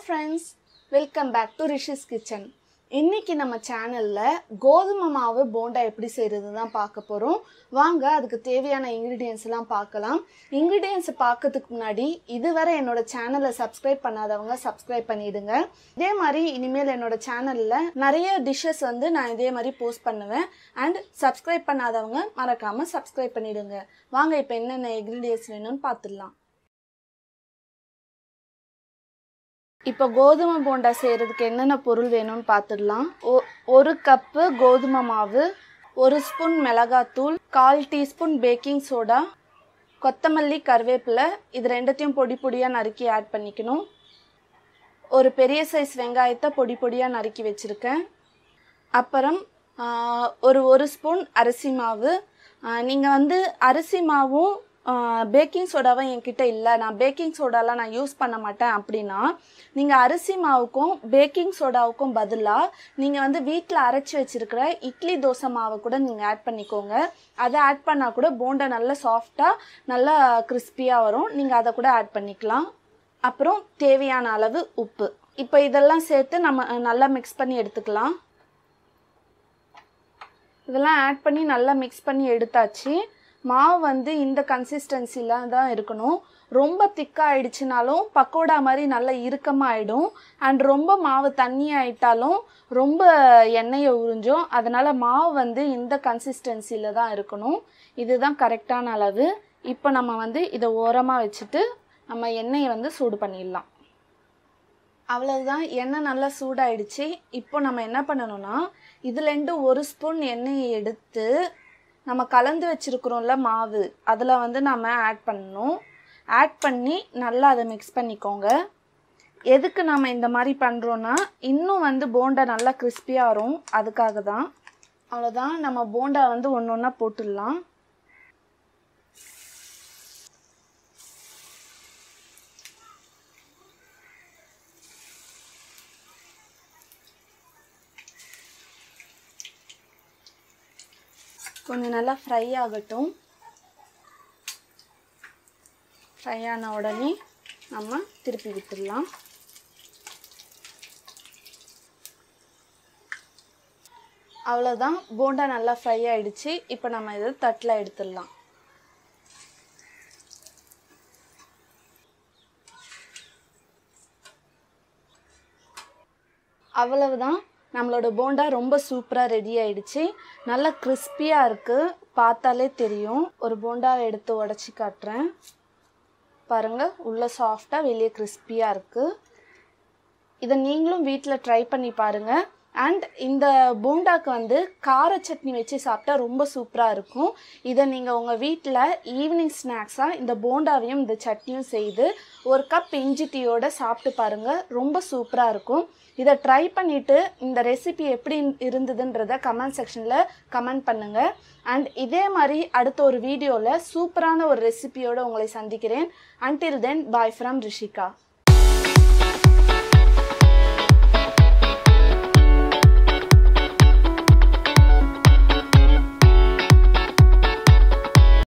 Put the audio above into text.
friends welcome back to Rishi's kitchen இன்னைக்கு நம்ம சேனலில் கோதுமை மாவு போண்டா எப்படி செய்கிறது தான் பார்க்க போகிறோம் வாங்க அதுக்கு தேவையான இன்க்ரீடியன்ஸ் எல்லாம் பார்க்கலாம் இன்க்ரீடியன்ஸை பார்க்கறதுக்கு முன்னாடி இதுவரை என்னோட சேனலை சப்ஸ்கிரைப் பண்ணாதவங்க சப்ஸ்கிரைப் பண்ணிடுங்க இதே மாதிரி இனிமேல் என்னோட சேனலில் நிறைய டிஷ்ஷஸ் வந்து நான் இதே மாதிரி போஸ்ட் பண்ணுவேன் அண்ட் சப்ஸ்கிரைப் பண்ணாதவங்க மறக்காமல் சப்ஸ்கிரைப் பண்ணிடுங்க வாங்க இப்போ என்னென்ன இன்க்ரீடியன்ஸ் வேணும்னு பார்த்துடலாம் இப்போ கோதுமை போண்டா செய்கிறதுக்கு என்னென்ன பொருள் வேணும்னு பார்த்துடலாம் ஒ- ஒரு கப்பு கோதுமை மாவு ஒரு ஸ்பூன் மிளகாத்தூள் கால் டீஸ்பூன் பேக்கிங் சோடா கொத்தமல்லி கருவேப்பிலை இது ரெண்டுத்தையும் பொடி பொடியாக நறுக்கி ஆட் பண்ணிக்கணும் ஒரு பெரிய சைஸ் வெங்காயத்தை பொடி பொடியாக நறுக்கி வச்சுருக்கேன் அப்புறம் ஆ, ஒரு ஒரு ஸ்பூன் அரிசி மாவு நீங்கள் வந்து அரிசி மாவும் பேக்கிங் சோடாவும் என்கிட்ட இல்லை நான் பேக்கிங் சோடாலாம் நான் யூஸ் பண்ண மாட்டேன் அப்படின்னா நீங்கள் அரிசி மாவுக்கும் பேக்கிங் சோடாவுக்கும் பதிலாக நீங்கள் வந்து வீட்டில் அரைச்சி வச்சிருக்கிற இட்லி தோசை மாவை கூட நீங்கள் ஆட் பண்ணிக்கோங்க அதை ஆட் பண்ணால் கூட போண்டா நல்லா சாஃப்டாக நல்லா கிறிஸ்பியாக வரும் நீங்கள் அதை கூட ஆட் பண்ணிக்கலாம் அப்புறம் தேவையான அளவு உப்பு இப்போ இதெல்லாம் சேர்த்து நம்ம அஹ், நல்லா மிக்ஸ் பண்ணி எடுத்துக்கலாம் இதெல்லாம் ஆட் பண்ணி நல்லா மிக்ஸ் பண்ணி எடுத்தாச்சு மாவு வந்து இந்த கன்சிஸ்டன்சியில் தான் இருக்கணும் ரொம்ப திக்காக ஆயிடுச்சுனாலும் பக்கோடா மாதிரி நல்லா இறுக்கமாக ஆயிடும் அண்ட் ரொம்ப மாவு தண்ணி ஆயிட்டாலும் ரொம்ப எண்ணெயை உறிஞ்சும் அதனால் மாவு வந்து இந்த கன்சிஸ்டன்சியில் தான் இருக்கணும் இதுதான் கரெக்டான அளவு இப்போ நம்ம வந்து இதை ஓரமாக வச்சுட்டு நம்ம எண்ணெயை வந்து சூடு பண்ணிடலாம் அவ்வளவுதான் எண்ணெய் நல்லா சூடாயிடுச்சு இப்போ நம்ம என்ன பண்ணணும்னா இதுலேருந்து ஒரு ஸ்பூன் எண்ணெயை எடுத்து நம்ம கலந்து வச்சிருக்கிறோம்ல மாவு அதில் வந்து நம்ம ஆட் பண்ணணும் ஆட் பண்ணி நல்லா அதை மிக்ஸ் பண்ணிக்கோங்க எதுக்கு நம்ம இந்த மாதிரி பண்ணுறோன்னா இன்னும் வந்து போண்டா நல்லா கிறிஸ்பியாக வரும் அதுக்காக தான் அவ்வளோதான் நம்ம போண்டா வந்து ஒன்று ஒன்றா போட்டுடலாம் கொஞ்சம் நல்லா ஃப்ரை ஆகட்டும் ஃப்ரை ஆன உடனே நம்ம திருப்பி விட்டுடலாம் அவ்வளோதான் போண்டா நல்லா ஃப்ரை ஆயிடுச்சு இப்போ நம்ம இதை தட்டில் எடுத்துடலாம் அவ்வளவுதான் நம்மளோட போண்டா ரொம்ப சூப்பராக ரெடி ஆயிடுச்சு நல்லா கிறிஸ்பியாக இருக்குது பார்த்தாலே தெரியும் ஒரு போண்டாவை எடுத்து உடச்சி காட்டுறேன் பாருங்க உள்ள சாஃப்டாக வெளியே கிறிஸ்பியாக இருக்குது இதை நீங்களும் வீட்டில் ட்ரை பண்ணி பாருங்க அண்ட் இந்த போண்டாக்கு வந்து கார சட்னி வச்சு சாப்பிட்டா ரொம்ப சூப்பராக இருக்கும் இதை நீங்கள் உங்கள் வீட்டில் ஈவினிங் ஸ்நாக்ஸாக இந்த போண்டாவையும் இந்த சட்னியும் செய்து ஒரு கப் இஞ்சி டீயோட சாப்பிட்டு பாருங்கள் ரொம்ப சூப்பராக இருக்கும் இதை ட்ரை பண்ணிவிட்டு இந்த ரெசிபி எப்படி இருந்ததுன்றத கமெண்ட் செக்ஷனில் கமெண்ட் பண்ணுங்கள் அண்ட் இதே மாதிரி அடுத்த ஒரு வீடியோவில் சூப்பரான ஒரு ரெசிபியோடு உங்களை சந்திக்கிறேன் until then bye from Rishika